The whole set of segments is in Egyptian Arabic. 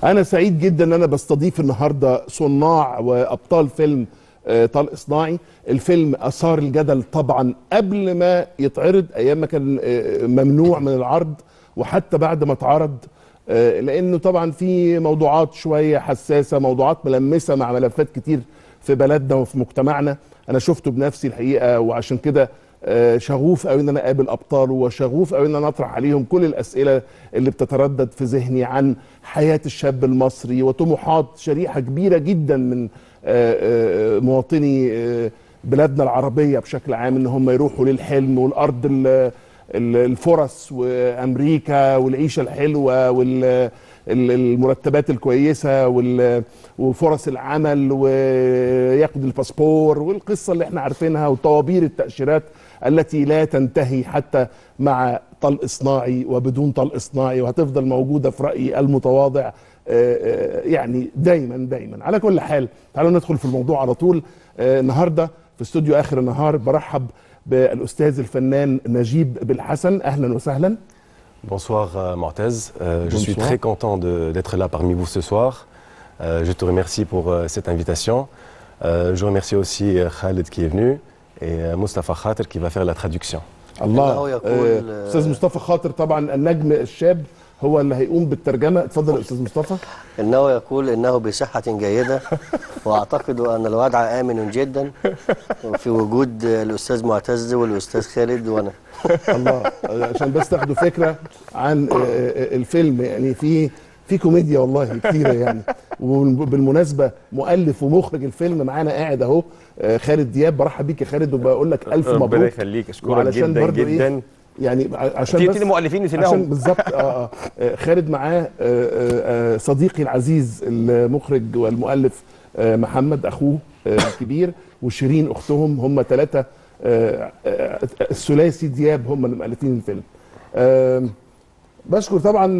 انا سعيد جدا ان انا بستضيف النهارده صناع وابطال فيلم آه، طلق صناعي الفيلم اثار الجدل طبعا قبل ما يتعرض ايام ما كان آه، ممنوع من العرض وحتى بعد ما اتعرض آه، لانه طبعا في موضوعات شويه حساسه موضوعات ملمسه مع ملفات كتير في بلدنا وفي مجتمعنا انا شفته بنفسي الحقيقه وعشان كده آه، شغوف قوي ان انا اقابل ابطاله وشغوف قوي ان انا اطرح عليهم كل الاسئله اللي بتتردد في ذهني عن حياه الشاب المصري وطموحات شريحه كبيره جدا من آه، آه، مواطني آه، بلادنا العربيه بشكل عام ان هم يروحوا للحلم والارض ال- ال- الفرص وامريكا والعيشه الحلوه والمرتبات الكويسه وال- وفرص العمل وياخد الباسبور والقصه اللي احنا عارفينها وطوابير التاشيرات التي لا تنتهي حتى مع طلق صناعي وبدون طلق صناعي وهتفضل موجوده في رايي المتواضع آه، آه، يعني دايما دايما على كل حال تعالوا ندخل في الموضوع على طول آه، النهارده في استوديو اخر النهار برحب بالاستاذ الفنان نجيب بالحسن اهلا وسهلا Bonsoir euh, Mortez, Euh, je suis Bonsoir. très content de- d'être là parmi vous ce soir. Euh, je te remercie pour euh, cette invitation. Euh, je remercie aussi euh, Khaled qui est venu et euh, Mustafa Khater qui va faire la traduction. الله إنه يقول- آه، استاذ مصطفى خاطر طبعا النجم الشاب هو اللي هيقوم بالترجمه اتفضل يا استاذ مصطفى إنه يقول إنه بصحة جيدة وأعتقد أن الوضع آمن جدا في وجود الأستاذ معتز والأستاذ خالد وأنا الله عشان بس تاخدوا فكره عن آه، آه، الفيلم يعني في في كوميديا والله كتيره يعني وبالمناسبه مؤلف ومخرج الفيلم معانا قاعد اهو آه، خالد دياب برحب بيك يا خالد وبقول لك الف مبروك ربنا يخليك اشكرك وعلشان جدا برضو إيه، جدا يعني ع- عشان في بس اتنين مؤلفين عشان نسيناهم بالظبط آه, آه, آه خالد معاه آه آه آه صديقي العزيز المخرج والمؤلف آه محمد اخوه آه الكبير وشيرين اختهم هم ثلاثه آه آه الثلاثي دياب هم اللي مؤلفين الفيلم آه بشكر طبعا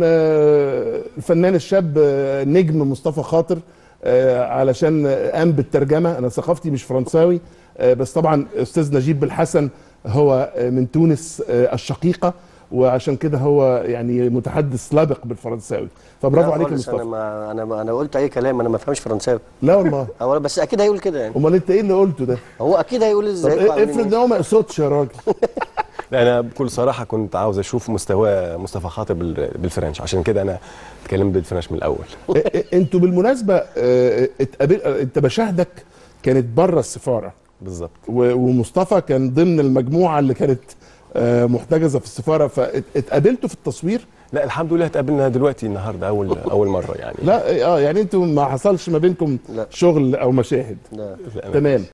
آه، الفنان الشاب آه، نجم مصطفى خاطر آه، علشان آه، قام بالترجمه انا ثقافتي مش فرنساوي آه، بس طبعا استاذ نجيب بالحسن هو آه، من تونس آه، الشقيقه وعشان كده هو يعني متحدث لابق بالفرنساوي فبرافو لا عليك يا خالص، أنا مصطفى ما أنا ما أنا قلت أي كلام أنا ما فهمش فرنساوي لا والله أولا بس أكيد هيقول كده يعني امال انت ايه اللي قلته ده هو أكيد هيقول طب إزاي إيه- افرض ان هو ما يقصدش يا راجل لا أنا بكل صراحة كنت عاوز أشوف مستوى مصطفى خاطر بال- بالفرنش عشان كده أنا اتكلمت بالفرنش من الأول. إيه- إيه- انتوا بالمناسبه آه، اتقابل انت مشاهدك كانت بره السفاره بالظبط. و- ومصطفى كان ضمن المجموعه اللي كانت آه، محتجزه في السفاره فاتقابلتوا في التصوير لا الحمد لله اتقابلنا دلوقتي النهارده أول أول مرة يعني. لا اه يعني انتوا ما حصلش ما بينكم لا. شغل او مشاهد لا لا، أنا- تمام